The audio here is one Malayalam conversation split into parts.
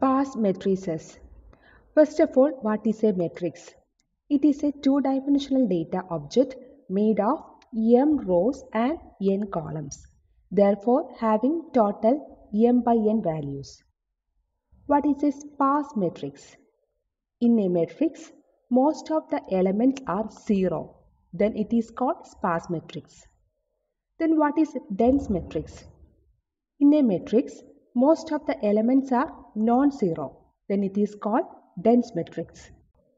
Sparse matrices. First of all, what is a matrix? It is a two-dimensional data object made of m rows and n columns, therefore having total m by n values. What is a sparse matrix? In a matrix, most of the elements are zero. Then it is called sparse matrix. Then what is dense matrix? In a matrix, most of the elements are non-zero. Then it is called dense matrix.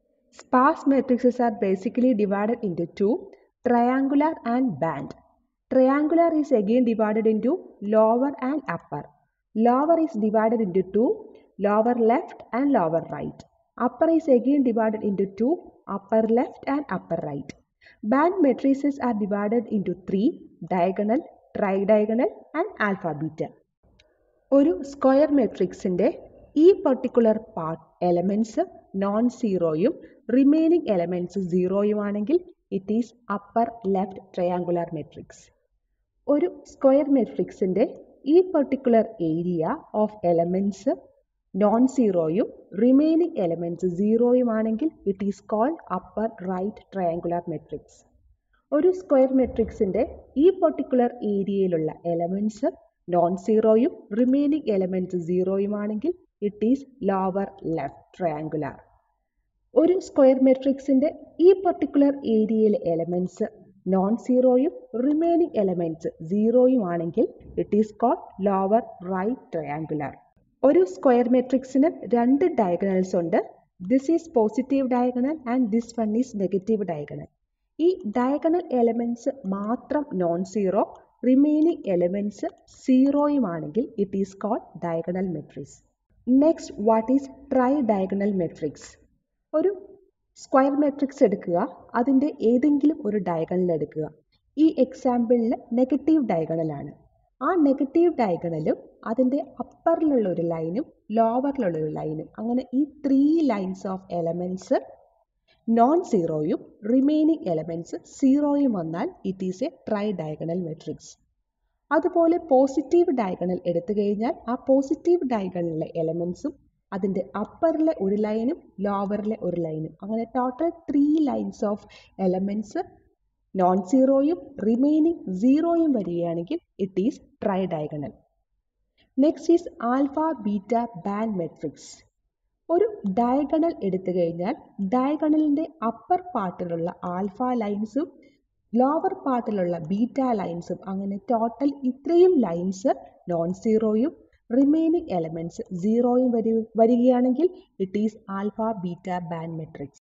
Sparse matrices are basically divided into two, triangular and band. Triangular is again divided into lower and upper. Lower is divided into two, lower left and lower right. Upper is again divided into two, upper left and upper right. Band matrices are divided into three, diagonal, tridiagonal and alpha beta. ഒരു സ്ക്വയർ മെട്രിക്സിൻ്റെ ഈ പെർട്ടിക്കുലർ പാർട്ട് എലമെൻറ്റ്സ് നോൺ സീറോയും റിമൈനിങ് എലമെൻറ്റ്സ് സീറോയുമാണെങ്കിൽ it is upper left triangular matrix ഒരു സ്ക്വയർ മെട്രിക്സിൻ്റെ ഈ particular area of elements non സീറോയും റിമൈനിങ് എലമെൻറ്റ്സ് സീറോയുമാണെങ്കിൽ it is called upper right triangular matrix ഒരു സ്ക്വയർ മെട്രിക്സിൻ്റെ ഈ പെർട്ടിക്കുലർ ഏരിയയിലുള്ള എലമെൻറ്റ്സ് നോൺ സീറോയും റിമൈനിങ് എലമെൻറ്റ്സ് സീറോയുമാണെങ്കിൽ it is lower left triangular ഒരു സ്ക്വയർ മെട്രിക്സിൻ്റെ ഈ പെർട്ടിക്കുലർ ഏരിയയിലെ എലമെൻറ്റ്സ് നോൺ സീറോയും റിമൈനിങ് എലമെൻറ്റ്സ് സീറോയുമാണെങ്കിൽ it is called lower right triangular ഒരു സ്ക്വയർ മെട്രിക്സിന് രണ്ട് ഡയഗണൽസ് ഉണ്ട് this is positive diagonal and this one is negative diagonal ഈ ഡയഗണൽ എലമെൻറ്റ്സ് മാത്രം നോൺ സീറോ റിമൈനിങ് എലമെൻറ്റ്സ് സീറോയുമാണെങ്കിൽ it is called diagonal matrix next what is tridiagonal matrix ഒരു സ്ക്വയർ മെട്രിക്സ് എടുക്കുക അതിൻ്റെ ഏതെങ്കിലും ഒരു ഡയഗണൽ എടുക്കുക ഈ എക്സാമ്പിളിൽ നെഗറ്റീവ് ഡയഗണലാണ് ആ നെഗറ്റീവ് ഡയഗണലും അതിൻ്റെ അപ്പറിലുള്ള ഒരു ലൈനും ലോവറിലുള്ള ഒരു ലൈനും അങ്ങനെ ഈ three lines of elements non സീറോയും റിമൈനിങ് എലമെൻറ്റ്സ് സീറോയും വന്നാൽ it is a tridiagonal matrix അതുപോലെ പോസിറ്റീവ് ഡയഗണൽ എടുത്തു കഴിഞ്ഞാൽ ആ പോസിറ്റീവ് ഡയഗണലിലെ എലമെൻറ്റ്സും അതിൻ്റെ അപ്പറിലെ ഒരു ലൈനും ലോവറിലെ ഒരു ലൈനും അങ്ങനെ total three lines of elements non സീറോയും റിമൈനിങ് സീറോയും വരികയാണെങ്കിൽ it is tridiagonal next is alpha beta band matrix ഒരു ഡയഗണൽ എടുത്തു കഴിഞ്ഞാൽ ഡയഗണലിൻ്റെ അപ്പർ പാർട്ടിലുള്ള ആൽഫ ലൈൻസും ലോവർ പാർട്ടിലുള്ള ബീറ്റ ലൈൻസും അങ്ങനെ ടോട്ടൽ ഇത്രയും ലൈൻസ് നോൺ സീറോയും റിമൈനിങ് എലമെൻറ്റ്സ് സീറോയും വരി വരികയാണെങ്കിൽ it is alpha beta band matrix